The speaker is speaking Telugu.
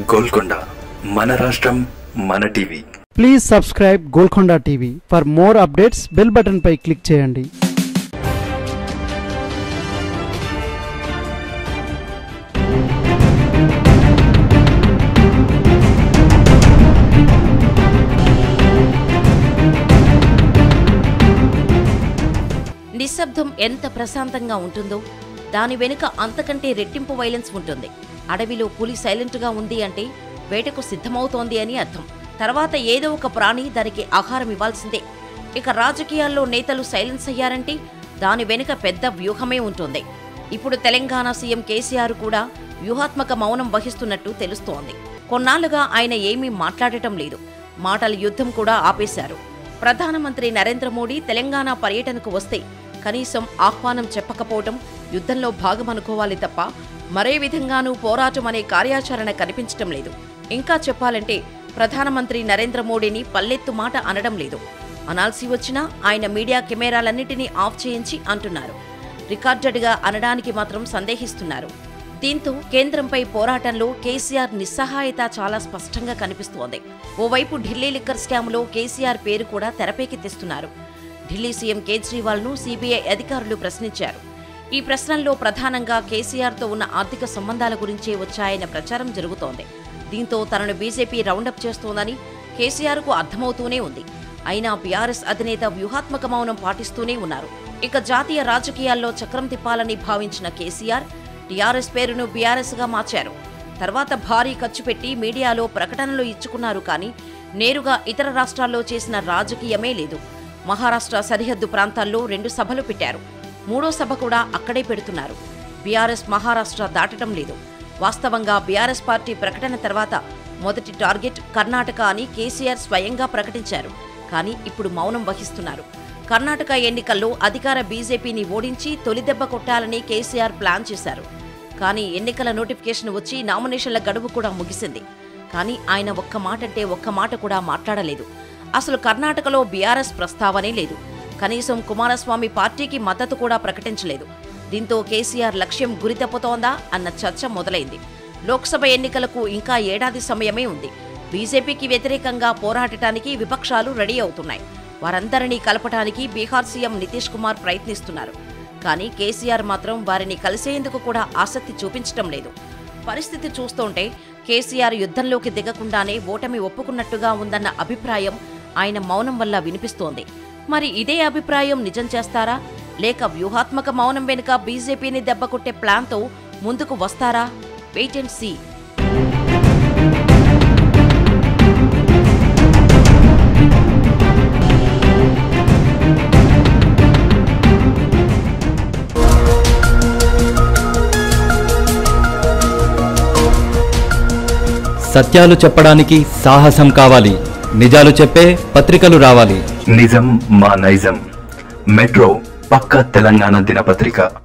గోల్కొండ మన రాష్ట్రం మన TV please subscribe Golconda TV for more updates bell button పై క్లిక్ చేయండి నిశ్శబ్దం ఎంత ప్రశాంతంగా ఉంటుందో దాని వెనుక అంతకంటే రెట్టింపు వైలెన్స్ ఉంటుంది అడవిలో పులి సైలెంట్గా ఉంది అంటే వేటకు సిద్ధమవుతోంది అని అర్థం తర్వాత ఏదో ఒక ప్రాణి దానికి ఆహారం ఇవ్వాల్సిందే ఇక రాజకీయాల్లో నేతలు సైలెన్స్ అయ్యారంటే దాని వెనుక పెద్ద వ్యూహమే ఉంటుంది ఇప్పుడు తెలంగాణ సీఎం కేసీఆర్ కూడా వ్యూహాత్మక మౌనం వహిస్తున్నట్టు తెలుస్తోంది కొన్నాళ్లుగా ఆయన ఏమీ మాట్లాడటం లేదు మాటల యుద్ధం కూడా ఆపేశారు ప్రధానమంత్రి నరేంద్ర మోడీ తెలంగాణ పర్యటనకు వస్తే కనీసం ఆహ్వానం చెప్పకపోవటం యుద్ధంలో భాగమనుకోవాలి తప్ప మరే విధంగానూ పోరాటం అనే కార్యాచరణ కనిపించటం లేదు ఇంకా చెప్పాలంటే ప్రధానమంత్రి నరేంద్ర మోడీని పల్లెత్తు మాట అనడం లేదు అనాల్సి వచ్చినా ఆయన మీడియా కెమెరాలన్నిటినీ ఆఫ్ చేయించి అంటున్నారు రికార్డెడ్గా అనడానికి మాత్రం సందేహిస్తున్నారు దీంతో కేంద్రంపై పోరాటంలో కేసీఆర్ నిస్సహాయత చాలా స్పష్టంగా కనిపిస్తోంది ఓవైపు ఢిల్లీ లిక్కర్ స్కామ్లో కేసీఆర్ పేరు కూడా తెరపైకి తెస్తున్నారు ఢిల్లీ సీఎం కేజ్రీవాల్ను సీబీఐ అధికారులు ప్రశ్నించారు ఈ ప్రశ్నల్లో ప్రధానంగా కేసీఆర్తో ఉన్న ఆర్థిక సంబంధాల గురించే వచ్చాయన్న ప్రచారం జరుగుతోంది దీంతో తనను బీజేపీ రౌండప్ చేస్తోందని కేసీఆర్కు అర్థమవుతూనే ఉంది అయినా బీఆర్ఎస్ అధినేత వ్యూహాత్మక మౌనం పాటిస్తూనే ఉన్నారు ఇక జాతీయ రాజకీయాల్లో చక్రం తిప్పాలని భావించిన కేసీఆర్ టీఆర్ఎస్ పేరును బీఆర్ఎస్గా మార్చారు తర్వాత భారీ ఖర్చు పెట్టి మీడియాలో ప్రకటనలు ఇచ్చుకున్నారు కానీ నేరుగా ఇతర రాష్ట్రాల్లో చేసిన రాజకీయమే లేదు మహారాష్ట్ర సరిహద్దు ప్రాంతాల్లో రెండు సభలు పెట్టారు మూడో సభ కూడా అక్కడే పెడుతున్నారు బీఆర్ఎస్ మహారాష్ట్ర దాటడం లేదు వాస్తవంగా బీఆర్ఎస్ పార్టీ ప్రకటన తర్వాత మొదటి టార్గెట్ కర్ణాటక అని కేసీఆర్ స్వయంగా ప్రకటించారు కానీ ఇప్పుడు మౌనం వహిస్తున్నారు కర్ణాటక ఎన్నికల్లో అధికార బీజేపీని ఓడించి తొలిదెబ్బ కొట్టాలని కేసీఆర్ ప్లాన్ చేశారు కానీ ఎన్నికల నోటిఫికేషన్ వచ్చి నామినేషన్ల గడువు కూడా ముగిసింది కానీ ఆయన ఒక్క మాట అంటే ఒక్క మాట కూడా మాట్లాడలేదు అసలు కర్ణాటకలో బీఆర్ఎస్ ప్రస్తావనే లేదు కనీసం కుమారస్వామి పార్టీకి మద్దతు కూడా ప్రకటించలేదు దీంతో కేసీఆర్ లక్ష్యం గురి తప్పుతోందా అన్న చర్చ మొదలైంది లోక్సభ ఎన్నికలకు ఇంకా ఏడాది సమయమే ఉంది బీజేపీకి వ్యతిరేకంగా పోరాడటానికి విపక్షాలు రెడీ అవుతున్నాయి వారందరినీ కలపటానికి బీహార్ సీఎం నితీష్ కుమార్ ప్రయత్నిస్తున్నారు కానీ కేసీఆర్ మాత్రం వారిని కలిసేందుకు కూడా ఆసక్తి చూపించటం లేదు పరిస్థితి చూస్తుంటే కేసీఆర్ యుద్ధంలోకి దిగకుండానే ఓటమి ఒప్పుకున్నట్టుగా ఉందన్న అభిప్రాయం ఆయన మౌనం వల్ల వినిపిస్తోంది మరి ఇదే అభిప్రాయం నిజం చేస్తారా లేక వ్యూహాత్మక మౌనం వెనుక బీజేపీని దెబ్బకొట్టే ప్లాన్తో ముందుకు వస్తారా వెయిట్ అండ్ సీ సత్యాలు చెప్పడానికి సాహసం కావాలి నిజాలు చెప్పే పత్రికలు రావాలి నిజం మా నైజం మెట్రో పక్క తెలంగాణ దినపత్రిక